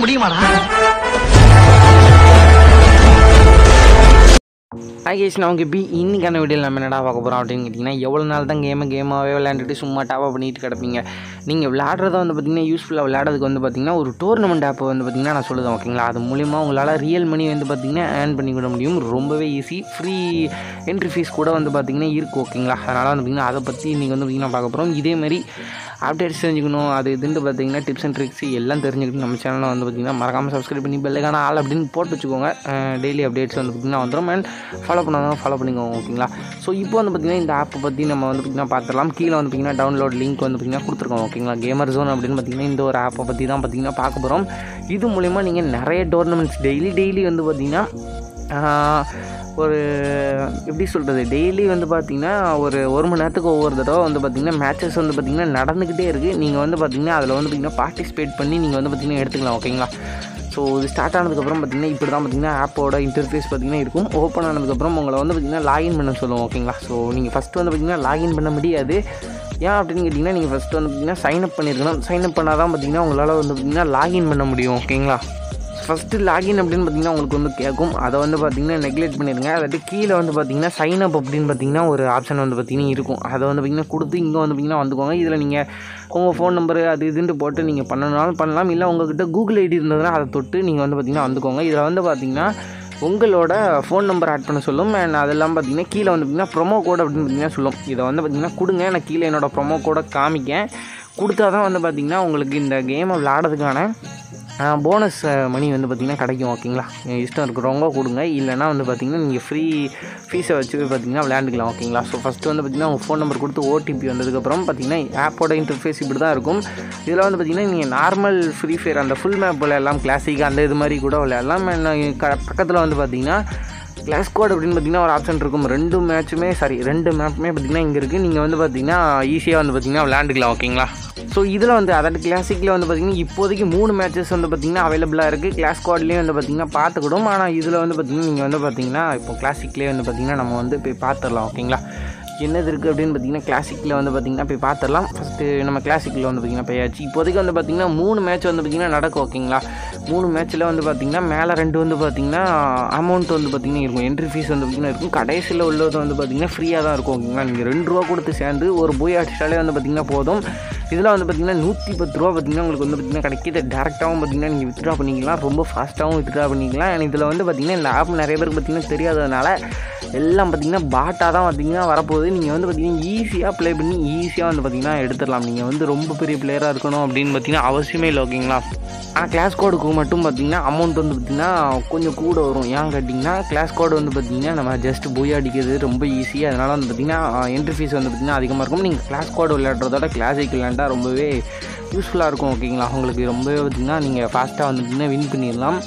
முடியுமாடா நாகேஷ் நான் உங்கள் பி இன்னைக்கான வீடியோவில் நம்ம என்னடா பார்க்க போகிறோம் அப்படின்னு கேட்டிங்கன்னா எவ்வளோ நாள் தான் கேமை கேமாகவே விளையாண்டுட்டு சும்மா டாப்பாக பண்ணிட்டு கிடப்பீங்க நீங்கள் விளையாடுறத வந்து பார்த்தீங்கன்னா யூஸ்ஃபுல்லாக விளையாடுறதுக்கு வந்து பார்த்தீங்கன்னா ஒரு டோர்னமெண்ட் ஆப் வந்து பார்த்தீங்கன்னா நான் சொல்லுவேன் ஓகேங்களா அது மூலிமா உங்களால் ரியல் மணி வந்து பார்த்தீங்கன்னா ஏர்ன் பண்ணி விட முடியும் ரொம்பவே ஈஸி ஃப்ரீ என்ட்ரி ஃபீஸ் கூட வந்து பார்த்தீங்கன்னா இருக்குது ஓகேங்களா அதனால் வந்து பார்த்தீங்கன்னா அதை பற்றி இன்றைக்கி வந்து பார்த்தீங்கன்னா பார்க்க போகிறோம் இதேமாரி அப்டேட்ஸ் தெரிஞ்சுக்கணும் அது இதுன்ட்டு பார்த்தீங்கன்னா டிப்ஸ் அண்ட் ட்ரிக்ஸ் எல்லாம் தெரிஞ்சுக்கிட்டு நம்ம சேனலை வந்து பார்த்தீங்கன்னா மறக்காமல் சப்ஸ்கிரைப் பண்ணி பெல்லுக்கான ஆள் அப்படின்னு போட்டு வச்சுக்கோங்க டெய்லி அப்டேட்ஸ் வந்து பார்த்தீங்கன்னா வந்துடும் அண்ட் ஃபாலோ பண்ணாதான் ஃபாலோ பண்ணிக்கோங்க ஓகேங்களா ஸோ இப்போ வந்து பார்த்தீங்கன்னா இந்த ஆப்பை பற்றி நம்ம வந்து பார்த்தீங்கன்னா பார்த்துடலாம் கீழே வந்து பார்த்தீங்கன்னா டவுன்லோட் லிங்க் வந்து பார்த்தீங்கன்னா கொடுத்துருக்கோம் ஓகேங்களா கேமர் ஜோன் அப்படின்னு பார்த்தீங்கன்னா இந்த ஒரு ஆப்பை பற்றி தான் பார்த்தீங்கன்னா பார்க்க போகிறோம் இது மூலிமா நீங்கள் நிறைய டோர்னமெண்ட்ஸ் டெய்லி டெய்லி வந்து பார்த்தீங்கன்னா ஆஹ், ஒரு எப்படி சொல்கிறது டெய்லி வந்து பார்த்தீங்கன்னா ஒரு ஒரு மணி நேரத்துக்கு ஒவ்வொரு தடவை வந்து பார்த்தீங்கன்னா மேட்சஸ் வந்து பார்த்தீங்கன்னா நடந்துக்கிட்டே இருக்குது நீங்கள் வந்து பார்த்தீங்கன்னா அதில் வந்து பார்த்தீங்கன்னா பார்ட்டிசிபேட் பண்ணி நீங்கள் வந்து பார்த்தீங்கன்னா எடுத்துக்கலாம் ஓகேங்களா ஸோ இது ஸ்டார்ட் ஆனதுக்கப்புறம் பார்த்தீங்கன்னா இப்படி தான் பார்த்தீங்கன்னா ஆப்போட இன்டர்ஃபேஸ் பார்த்தீங்கன்னா இருக்கும் ஓப்பன் ஆனதுக்கப்புறம் உங்களை வந்து பார்த்தீங்கன்னா லாகின் பண்ண சொல்லுவோம் ஓகேங்களா ஸோ நீங்கள் ஃபஸ்ட்டு வந்து பார்த்தீங்கன்னா லாகின் பண்ண முடியாது ஏன் அப்படின்னு கேட்டிங்கன்னா நீங்கள் ஃபஸ்ட்டு வந்து பார்த்தீங்கன்னா சைன் அப் பண்ணியிருக்கணும் சைன் அப் பண்ணால் தான் பார்த்தீங்கன்னா உங்களால் வந்து பார்த்தீங்கன்னா லாகின் பண்ண முடியும் ஓகேங்களா ஃபஸ்ட்டு லாகின் அப்படின்னு பார்த்தீங்கன்னா உங்களுக்கு வந்து கேட்கும் அதை வந்து பார்த்தீங்கன்னா நெக்லெக்ட் பண்ணிடுங்க அதாட்டி கீழே வந்து பார்த்தீங்கன்னா சைன் அப் அப்படின்னு பார்த்தீங்கன்னா ஒரு ஆப்ஷன் வந்து பார்த்தீங்கன்னா இருக்கும் அதை வந்து பார்த்தீங்கன்னா கொடுத்து இங்கே வந்து பார்த்தீங்கன்னா வந்துக்கோங்க இதில் நீங்கள் உங்கள் ஃபோன் நம்பரு அது இதுன்ட்டு போட்டு நீங்கள் பண்ணனாலும் பண்ணலாம் இல்லை உங்ககிட்ட கூகுள் ஐடி இருந்ததுன்னா அதை தொட்டு நீங்கள் வந்து பார்த்தீங்கன்னா வந்துக்கோங்க இதில் வந்து பார்த்தீங்கன்னா உங்களோட ஃபோன் நம்பர் ஆட் பண்ண சொல்லும் அண்ட் அதெல்லாம் பார்த்தீங்கன்னா கீழே வந்து பார்த்தீங்கன்னா ப்ரொமோ கோட் அப்படின்னு பார்த்தீங்கன்னா சொல்லும் இதை வந்து பார்த்தீங்கன்னா கொடுங்க நான் கீழே என்னோட ப்ரொமோ கோடை காமிக்கேன் கொடுத்தா தான் வந்து பார்த்தீங்கன்னா உங்களுக்கு இந்த கேமை விளாடுறதுக்கான போனஸ் மணி வந்து பார்த்திங்கன்னா கிடைக்கும் ஓகேங்களா இஷ்டம் இருக்கிறவங்க கொடுங்க இல்லைனா வந்து பார்த்திங்கன்னா நீங்கள் ஃப்ரீ ஃபீஸை வச்சு பார்த்திங்கன்னா விளையாண்டுக்கலாம் ஓகேங்களா ஸோ ஃபஸ்ட்டு வந்து பார்த்திங்கன்னா உங்கள் ஃபோன் நம்பர் கொடுத்து ஓடிபி வந்ததுக்கப்புறம் பார்த்திங்கன்னா ஆப்போட இன்டர்ஃபேஸ் இப்படி தான் இருக்கும் இதில் வந்து பார்த்திங்கன்னா நீங்கள் நார்மல் ஃப்ரீ ஃபயர் அந்த ஃபுல் மேப் விளையாடலாம் கிளாசிக் அந்த இது மாதிரி கூட விளையாடலாம் and க- பக்கத்தில் வந்து பார்த்திங்கன்னா கிளாஸ் கோட் அப்படின்னு பார்த்தீங்கன்னா ஒரு ஆப்ஷன் இருக்கும் ரெண்டு மேட்ச்சுமே சாரி ரெண்டு மேப்புமே பார்த்தீங்கன்னா இங்கே இருக்குது நீங்கள் வந்து பார்த்தீங்கன்னா ஈஸியாக வந்து பார்த்தீங்கன்னா விளையாண்டுக்கலாம் ஓகேங்களா ஸோ இதில் வந்து அதாவது கிளாசிக்கில் வந்து பார்த்தீங்கன்னா இப்போதைக்கு மூணு மேட்சஸ் வந்து பார்த்தீங்கன்னா அவைலபிளாக இருக்குது கிளாஸ் கோட்லேயும் வந்து பார்த்தீங்கன்னா பார்த்துக்கிடும் ஆனால் இதில் வந்து பார்த்தீங்கன்னா நீங்கள் வந்து பார்த்தீங்கன்னா இப்போ கிளாசிக்லேயே வந்து பார்த்தீங்கன்னா நம்ம வந்து போய் பார்த்துடலாம் ஓகேங்களா என்னது இருக்குது அப்படின்னு பார்த்தீங்கன்னா கிளாசிக்கில் வந்து பார்த்தீங்கன்னா போய் பார்த்துடலாம் ஃபஸ்ட்டு நம்ம கிளாசிக்கில் வந்து பார்த்தீங்கன்னா போயாச்சு இப்போதைக்கு வந்து பார்த்தீங்கன்னா மூணு மேட்ச் வந்து பார்த்தீங்கன்னா நடக்கும் ஓகேங்களா மூணு மேட்ச்சில் வந்து பார்த்தீங்கன்னா மேலே ரெண்டு வந்து பார்த்தீங்கன்னா அமௌண்ட் வந்து பார்த்தீங்கன்னா இருக்கும் என்ட்ரி ஃபீஸ் வந்து பார்த்தீங்கன்னா இருக்கும் கடைசியில் உள்ளது வந்து பார்த்தீங்கன்னா ஃப்ரீயாக தான் இருக்கும் ஓகேங்களா நீங்கள் ரெண்டு ரூபா கொடுத்து சேர்ந்து ஒரு போய் அடிச்சாலே வந்து பார்த்தீங்கன்னா போதும் இதில் வந்து பார்த்தீங்கன்னா நூற்றி பத்து ரூபா பார்த்தீங்கன்னா உங்களுக்கு வந்து பார்த்தீங்கன்னா கிடைக்கிது டேரெக்டாகவும் பார்த்தீங்கன்னா நீங்கள் வித்ட்ரா பண்ணிக்கலாம் ரொம்ப ஃபாஸ்ட்டாகவும் வித்ட்ரா பண்ணிக்கலாம் and இதில் வந்து பார்த்தீங்கன்னா இந்த ஆப் நிறைய பேருக்கு பார்த்தீங்கன்னா தெரியாததுனால எல்லாம் பார்த்தீங்கன்னா பாட்டாக தான் பார்த்தீங்கன்னா வரப்போகுது நீங்கள் வந்து பார்த்தீங்கன்னா ஈஸியாக ப்ளே பண்ணி ஈஸியாக வந்து பார்த்தீங்கன்னா எடுத்துடலாம் நீங்கள் வந்து ரொம்ப பெரிய பிளேயராக இருக்கணும் அப்படின்னு பார்த்தீங்கன்னா அவசியமே இல்லை ஓகேங்களா ஆனால் கிளாஸ் கோடுக்கு மட்டும் பார்த்தீங்கன்னா அமௌண்ட் வந்து பார்த்தீங்கன்னா கொஞ்சம் கூட வரும் ஏன் கேட்டிங்கன்னா கிளாஸ் கோடு வந்து பார்த்தீங்கன்னா நம்ம ஜஸ்ட் போய் அடிக்கிறது ரொம்ப ஈஸி அதனால் வந்து பார்த்தீங்கன்னா என்ட்ரி ஃபீஸ் வந்து பார்த்தீங்கன்னா அதிகமாக இருக்கும் நீங்கள் கிளாஸ் கோடு விளையாடுறதோட கிளாசிக் விளையாண்டா ரொம்பவே யூஸ்ஃபுல்லாக இருக்கும் ஓகேங்களா உங்களுக்கு ரொம்பவே பார்த்தீங்கன்னா நீங்கள் ஃபாஸ்ட்டாக வந்து பார்த்தீங்கன்னா வின் பண்ணிடலாம்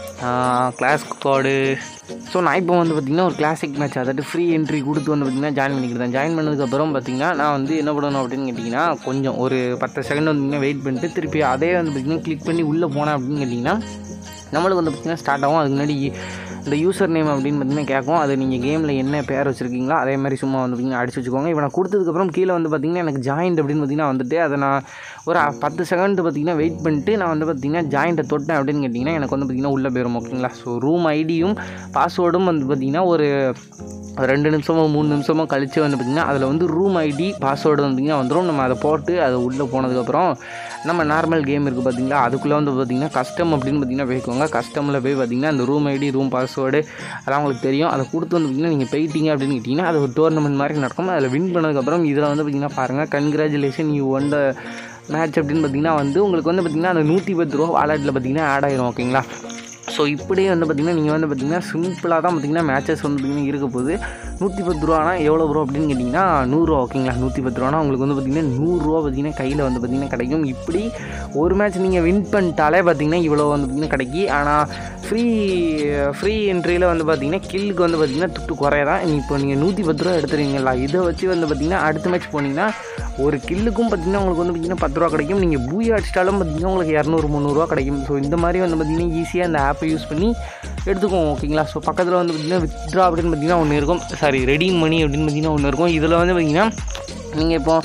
கிளாஸ் கோடு ஸோ நான் இப்போ வந்து பார்த்திங்கன்னா ஒரு கிளாசிக் மேட்ச் அதாவது ஃப்ரீ என்ட்ரி கொடுத்து வந்து பார்த்திங்கன்னா ஜாயின் பண்ணிக்கிட்டேன் ஜாயின் பண்ணதுக்கப்புறம் பார்த்திங்கன்னா நான் வந்து என்ன பண்ணணும் அப்படின்னு கேட்டிங்கன்னா கொஞ்சம் ஒரு பத்து செகண்ட் வந்து வெயிட் பண்ணிட்டு திருப்பி அதே வந்து பார்த்திங்கன்னா கிளிக் பண்ணி உள்ளே போனேன் அப்படின்னு கேட்டிங்கன்னா நம்மளுக்கு வந்து பார்த்திங்கன்னா ஸ்டார்ட் ஆகும் அதுக்கு முன்னாடி இந்த யூசர் நேம் அப்படின்னு பார்த்தீங்கன்னா கேட்கும் அது நீங்கள் கேமில் என்ன பேர் வச்சுருக்கீங்களோ அதே மாதிரி சும்மா வந்து பார்த்திங்கன்னா அடிச்சு வச்சுக்கோங்க இப்போ நான் கொடுத்ததுக்கப்புறம் கீழே வந்து பார்த்திங்கன்னா எனக்கு ஜாயிண்ட் அப்படின்னு பார்த்திங்கன்னா வந்துட்டு அதை நான் ஒரு பத்து செகண்ட் பார்த்திங்கன்னா வெயிட் பண்ணிட்டு நான் வந்து பார்த்திங்கன்னா ஜாயிண்ட்டை தொட்டேன் அப்படின்னு கேட்டிங்கன்னா எனக்கு வந்து பார்த்திங்கன்னா உள்ளே போயிடும் ஓகேங்களா ஸோ ரூம் ஐடியும் பாஸ்வேர்டும் வந்து பார்த்திங்கன்னா ஒரு ரெண்டு நிமிஷமோ மூணு நிமிஷமோ கழித்து வந்து பார்த்திங்கன்னா அதில் வந்து ரூம் ஐடி பாஸ்வேர்டு வந்திங்கன்னா வந்துடும் நம்ம அதை போட்டு அது உள்ளே போனதுக்கப்புறம் நம்ம நார்மல் கேம் இருக்குது பார்த்தீங்களா அதுக்குள்ளே வந்து பார்த்திங்கன்னா கஸ்டம் அப்படின்னு பார்த்தீங்கன்னா போய்க்கோங்க கஸ்டமில் போய் பார்த்தீங்கன்னா அந்த ரூம் ஐடி ரூம் பாஸ்வேர்டு அதெல்லாம் உங்களுக்கு தெரியும் அதை கொடுத்து வந்து பார்த்திங்கன்னா நீங்கள் போயிட்டீங்க அப்படின்னு கேட்டிங்கன்னா அது ஒரு டோர்னமெண்ட் மாதிரி நடக்கும் அதில் வின் பண்ணதுக்கப்புறம் இதில் வந்து பார்த்திங்கன்னா பாருங்கள் congratulation you won the match அப்படின்னு பார்த்தீங்கன்னா வந்து உங்களுக்கு வந்து பார்த்திங்கன்னா அந்த நூற்றி பத்து ரூபா வாலெட்டில் பார்த்தீங்கன்னா ஆட் ஆயிரும் ஓகேங்களா ஸோ இப்படியே வந்து பார்த்திங்கன்னா நீங்கள் வந்து பார்த்திங்கன்னா சிம்பிளாக தான் பார்த்திங்கன்னா மேட்சஸ் வந்து பார்த்திங்கன்னா இருக்க போகுது நூற்றி பத்து ரூபானா எவ்வளோ ப்ரோ அப்படின்னு கேட்டிங்கன்னா நூறுரூவா ஓகேங்களா நூற்றி பத்து ரூபானா உங்களுக்கு வந்து பார்த்திங்கன்னா நூறுரூவா பார்த்திங்கன்னா கையில் வந்து பார்த்திங்கன்னா கிடைக்கும் இப்படி ஒரு மேட்ச் நீங்கள் வின் பண்ணிட்டாலே பார்த்திங்கன்னா இவ்வளோ வந்து பார்த்திங்கன்னா கிடைக்கி ஆனால் ஃப்ரீ ஃப்ரீ என்ட்ரியில் வந்து பார்த்திங்கன்னா கில்லுக்கு வந்து பார்த்திங்கன்னா துட்டு குறையதான் இப்போ நீங்கள் நூற்றி பத்து ரூபா எடுத்துறீங்களா இதை வச்சு வந்து பார்த்திங்கன்னா அடுத்த மேட்ச் போனீங்கன்னா ஒரு கில்லுக்கும் பார்த்திங்கன்னா உங்களுக்கு வந்து பார்த்திங்கன்னா பத்து ரூபா கிடைக்கும் நீங்கள் பூயா அடிச்சிட்டாலும் பார்த்திங்கன்னா உங்களுக்கு இரநூறு முந்நூறுரூவா கிடைக்கும் ஸோ இந்த மாதிரி வந்து பார்த்திங்கன்னா ஈஸியாக இந்த ஆப்பை யூஸ் பண்ணி எடுத்துக்குவோம் ஓகேங்களா ஸோ பக்கத்தில் வந்து பார்த்திங்கன்னா வித்ட்ரா அப்படின்னு பார்த்திங்கன்னா ஒன்று இருக்கும் சாரி ரெடி மணி அப்படின்னு பார்த்திங்கன்னா ஒன்று இருக்கும் இதில் வந்து பார்த்திங்கன்னா நீங்கள் இப்போ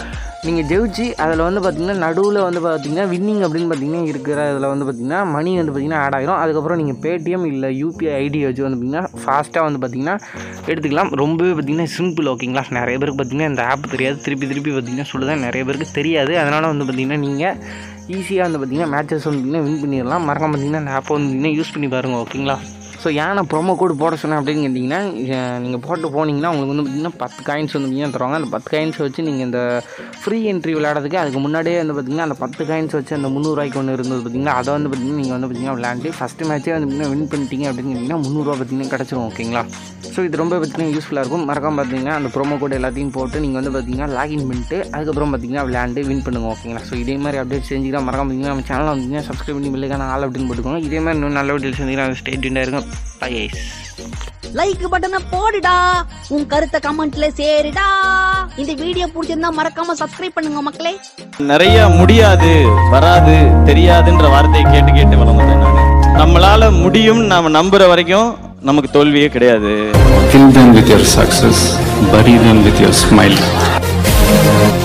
நீங்கள் ஜெயிச்சு அதில் வந்து பார்த்தீங்கன்னா நடுவில் வந்து பார்த்தீங்கன்னா வின்னிங் அப்படின்னு பார்த்தீங்கன்னா இருக்கிற இதில் வந்து பார்த்தீங்கன்னா மணி வந்து பார்த்தீங்கன்னா ஆட் ஆகிரும் அதுக்கப்புறம் நீங்கள் பேடிஎம் இல்லை யூபிஐ ஐடி வச்சு வந்து பார்த்தீங்கன்னா ஃபாஸ்ட்டாக வந்து பார்த்தீங்கன்னா எடுத்துக்கலாம் ரொம்பவே பார்த்தீங்கன்னா சிம்பிள் ஓகேங்களா நிறைய பேருக்கு பார்த்தீங்கன்னா இந்த ஆப் தெரியாது திருப்பி திருப்பி பார்த்தீங்கன்னா சொல்லுதான் நிறைய பேருக்கு தெரியாது அதனால் வந்து பார்த்தீங்கன்னா நீங்கள் ஈஸியாக வந்து பார்த்தீங்கன்னா மேட்சஸ் வந்து பார்த்தீங்கன்னா வின் பண்ணிடலாம் மறக்காம பார்த்தீங்கன்னா இந்த ஆப்பை வந்து பார்த்தீங்கன்னா யூஸ் பண்ணி பாருங்கள் ஓகேங்களா ஸோ ஏன் நான் ப்ரோமோ கோடு போட சொன்னேன் அப்படின்னு கேட்டிங்கன்னா நீங்கள் போட்டு போனீங்கன்னா உங்களுக்கு வந்து பார்த்திங்கன்னா பத்து காயின்ஸ் வந்து பார்த்தீங்கன்னா தருவாங்க அந்த பத்து காயின்ஸ் வச்சு நீங்கள் இந்த ஃப்ரீ என்ட்ரி விளையாடுறதுக்கு அதுக்கு முன்னாடியே வந்து பார்த்திங்கன்னா அந்த பத்து காயின்ஸ் வச்சு அந்த முந்நூறுவாய்க்கு ஒன்று இருந்தது பார்த்திங்கன்னா அதை வந்து பார்த்திங்கன்னா நீங்கள் வந்து பார்த்திங்கன்னா விளையாண்டு ஃபஸ்ட்டு மேட்ச்சே வந்து பார்த்திங்கன்னா வின் பண்ணிட்டீங்க அப்படின்னு கேட்டிங்கன்னா முந்நூறுரூவா பார்த்திங்கன்னா கிடச்சிரும் ஓகேங்களா ஸோ இது ரொம்ப பார்த்திங்கன்னா யூஸ்ஃபுல்லாக இருக்கும் மறக்காம பார்த்தீங்கன்னா அந்த ப்ரோமோ கோட் எல்லாத்தையும் போட்டு நீங்கள் வந்து பார்த்தீங்கன்னா லாகின் பண்ணிட்டு அதுக்கப்புறம் பார்த்தீங்கன்னா விளையாண்டு வின் பண்ணுங்க ஓகேங்களா ஸோ இதே மாதிரி அப்டேட் செஞ்சுக்கலாம் மறக்காம பார்த்தீங்கன்னா நம்ம சேனலை வந்து சப்ஸ்கிரைப் பண்ணி பில்லுக்கான ஆள் அப்படின்னு போட்டுக்கோங்க இதே மாதிரி இன்னும் நல்ல வீடியோ செஞ்சுக்கலாம் ஸ்டேட் இருக்கும் பைஸ் லைக் பட்டனை போடுடா உன் கருத்தை கமெண்ட்ல சேருடா இந்த வீடியோ பிடிச்சிருந்தா மறக்காம சப்ஸ்கிரைப் பண்ணுங்க மக்களே நிறைய முடியாது வராது தெரியாதுன்ற வார்த்தையை கேட்டு கேட்டு வளர்ந்தேன் நான் நம்மளால முடியும் நாம நம்புற வரைக்கும் நமக்கு தோல்வியே கிடையாது Kill them with your success, bury them with your smile.